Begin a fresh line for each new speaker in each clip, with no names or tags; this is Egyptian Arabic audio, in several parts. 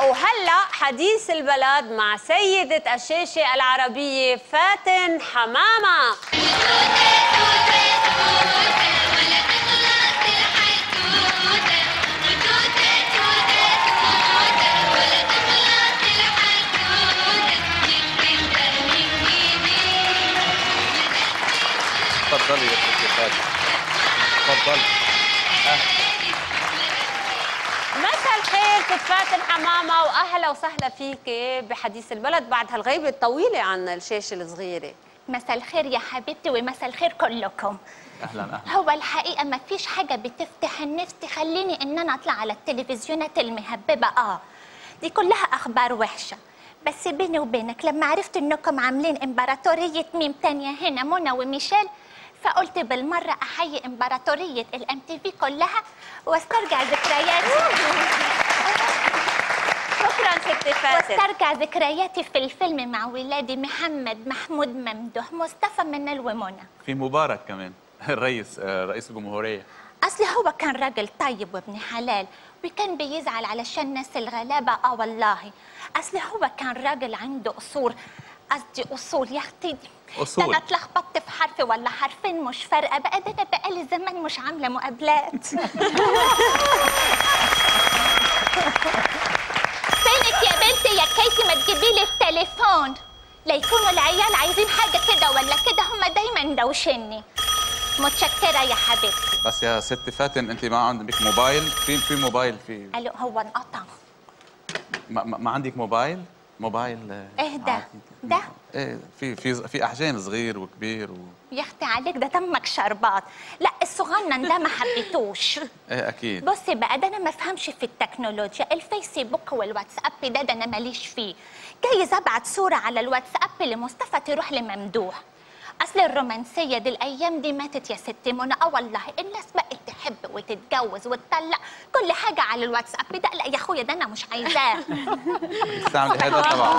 وهلا حديث البلد مع سيدة الشاشة العربية فاتن حمامة
تفضلي يا ستي فاتن تفضلي
مساء الخير ست فاتن حمامة وأهلا وسهلا فيك بحديث البلد بعد هالغيبة الطويلة عن الشاشة الصغيرة
مساء الخير يا حبيبتي ومساء الخير كلكم
اهلا اهلا
هو الحقيقة ما فيش حاجة بتفتح النفس تخليني إن أنا أطلع على التلفزيونات المهببة آه دي كلها أخبار وحشة بس بيني وبينك لما عرفت إنكم عاملين إمبراطورية ميم تانية هنا منى وميشيل فقلت بالمرة أحيي إمبراطورية الأم تي في كلها واسترجع ذكرياتي
شكرا ست فاتن
واسترجع ذكرياتي في الفيلم مع ولادي محمد محمود ممدوح مصطفى منال ومنى
في مبارك كمان الرئيس آه، رئيس الجمهوريه
اصل هو كان راجل طيب وابن حلال وكان بيزعل علشان الناس الغلابه اه والله اصل هو كان راجل عنده اصول قصدي اصول يا اختي
أصول.
ده انا اتلخبطت في حرف ولا حرفين مش فارقه بقى ده انا بقالي زمان مش عامله مقابلات فينك يا بنتي يا كيتي ما تجيبي لي التليفون لا يكونوا العيال عايزين حاجه كده ولا كده هما دايما دوشني متشكره يا حبيبتي
بس يا ست فاتن انت ما عندك موبايل في في موبايل في
الو هو انقطع
ما, ما ما عندك موبايل موبايل آه،
إيه ده؟
عادي.
ده؟
ايه في في في احجام صغير وكبير و...
يا اختي عليك ده دمك شربات لا الصغنن ده ما حبيتوش
ايه اكيد
بصي بقى ده انا ما افهمش في التكنولوجيا الفيسبوك والواتساب ده ده انا ماليش فيه جايز ابعت صوره على الواتساب لمصطفى تروح لممدوح اصل الرومانسيه دي الايام دي ماتت يا ست منى اه والله الناس بقت تحب وتتجوز وتطلق كل حاجه على الواتساب ده لا يا اخويا ده انا مش عايزاه
بتستعملي هذا طبعا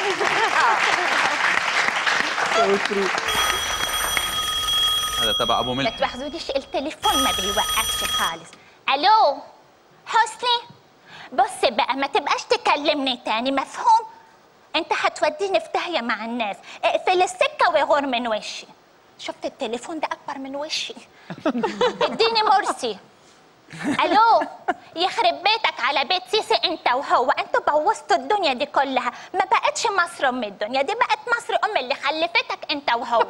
هذا تبع ابو
ما
ملك
تواخذونيش التليفون ما بيوقفش خالص الو حسني بص بقى ما تبقاش تكلمني تاني مفهوم انت هتوديني في داهيه مع الناس اقفل السكه وغور من وشي شفت التليفون ده اكبر من وشي اديني مرسي الو يخرب بيتك على بيت سيسي انت وهو انتوا بوظتوا الدنيا دي كلها ما بقتش مصر ام الدنيا دي بقت مصر ام اللي خلفتك انت وهو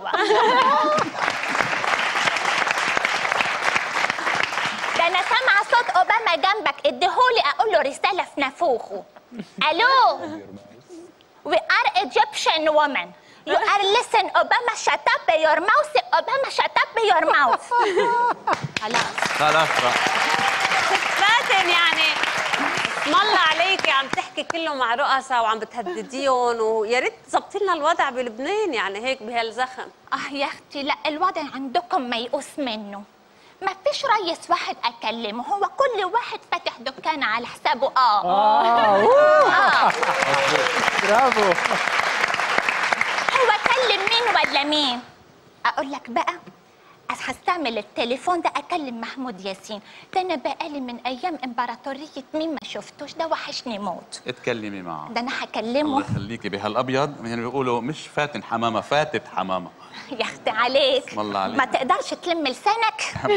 ده انا سامعه صوت اوباما جنبك اديهولي اقول له رساله في نافوخه الو We are Egyptian woman. You are listen Obama shut up your mouth Obama shut up your mouth. خلاص
خلاص بقى
ست فاتن يعني اسم الله عليكي عم تحكي كله مع رؤساء وعم بتهدديهم ويا ريت تظبطي لنا الوضع بلبنان يعني هيك بهالزخم
اه يا اختي لا الوضع عندكم ميؤوس منه ما فيش ريس واحد اكلمه هو كل واحد فاتح دكان على حسابه اه اه
برافو
هو كلم مين ولا مين اقول لك بقى أس هستعمل التليفون ده اكلم محمود ياسين ده انا بقالي من ايام امبراطوريه مين ما شفتوش ده وحشني موت
اتكلمي معه
ده انا
الله
هكلمه
يخليكي بهالابيض يعني بيقولوا مش فاتن حمامه فاتت حمامه
يا اختي عليك
اسم الله عليك.
ما تقدرش تلم لسانك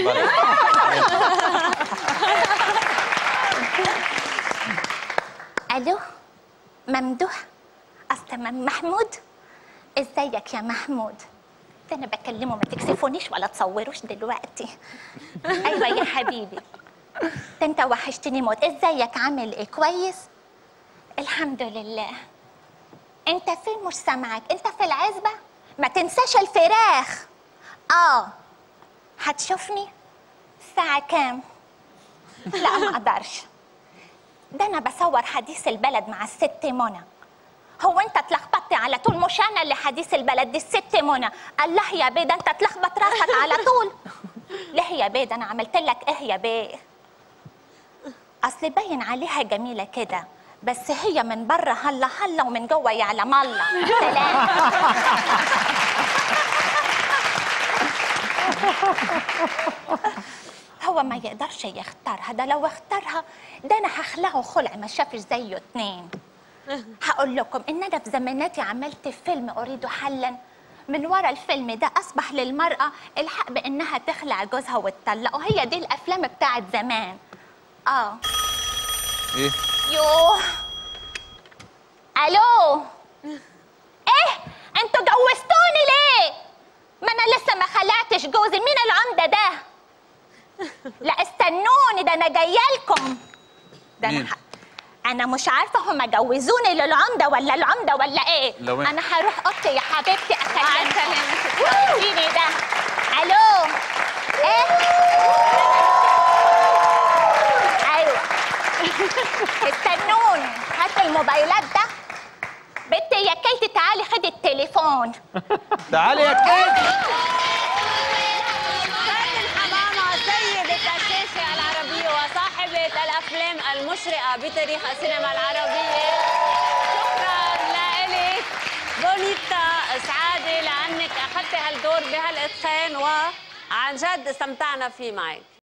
الو ممدوح اصل مم- محمود ازيك يا محمود ده انا بكلمه ما تكسفونيش ولا تصوروش دلوقتي ايوه يا حبيبي ده انت وحشتني موت ازيك عامل ايه كويس الحمد لله انت فين مش سامعك انت في العزبه ما تنساش الفراخ اه هتشوفني الساعه كام لا ما اقدرش ده انا بصور حديث البلد مع الست منى هو انت اتلخبطت على طول مش انا اللي حديث البلد دي الست منى الله يا بيه ده انت اتلخبط راسك على طول ليه يا بيه ده انا عملت لك ايه يا بيه اصل باين عليها جميله كده بس هي من بره هلا هلا ومن جوه يعلم الله سلام هو هو ما يقدرش يختارها ده لو اختارها ده انا هخلعه خلع ما شافش زيه اتنين هقول لكم ان انا في زماناتي عملت فيلم اريد حلا من ورا الفيلم ده اصبح للمراه الحق بانها تخلع جوزها وتطلق وهي دي الافلام بتاعت زمان اه
ايه
يوه الو ايه انتوا جوزتوني ليه ما انا لسه ما خلعتش جوزي مين العمده ده لا استنوني ده انا جايه لكم ده
مين؟
انا ح... انا مش عارفه هما جوزوني للعمده ولا العمده ولا ايه
لوين؟
انا هروح اوضتي يا حبيبتي
مع
اكلمكم
السلامة.
اديني ده الو ايه ايوه استنوني هات الموبايلات ده بنتي يا كيتي تعالي خدي التليفون
تعالي يا كيتي
فاتن حمامة سيدة الشاشة العربية وصاحبة الأفلام المشرقة بتاريخ السينما العربية شكرا لإلك بونيتا سعادة لأنك أخذتي هالدور بهالإتقان وعن جد استمتعنا فيه معك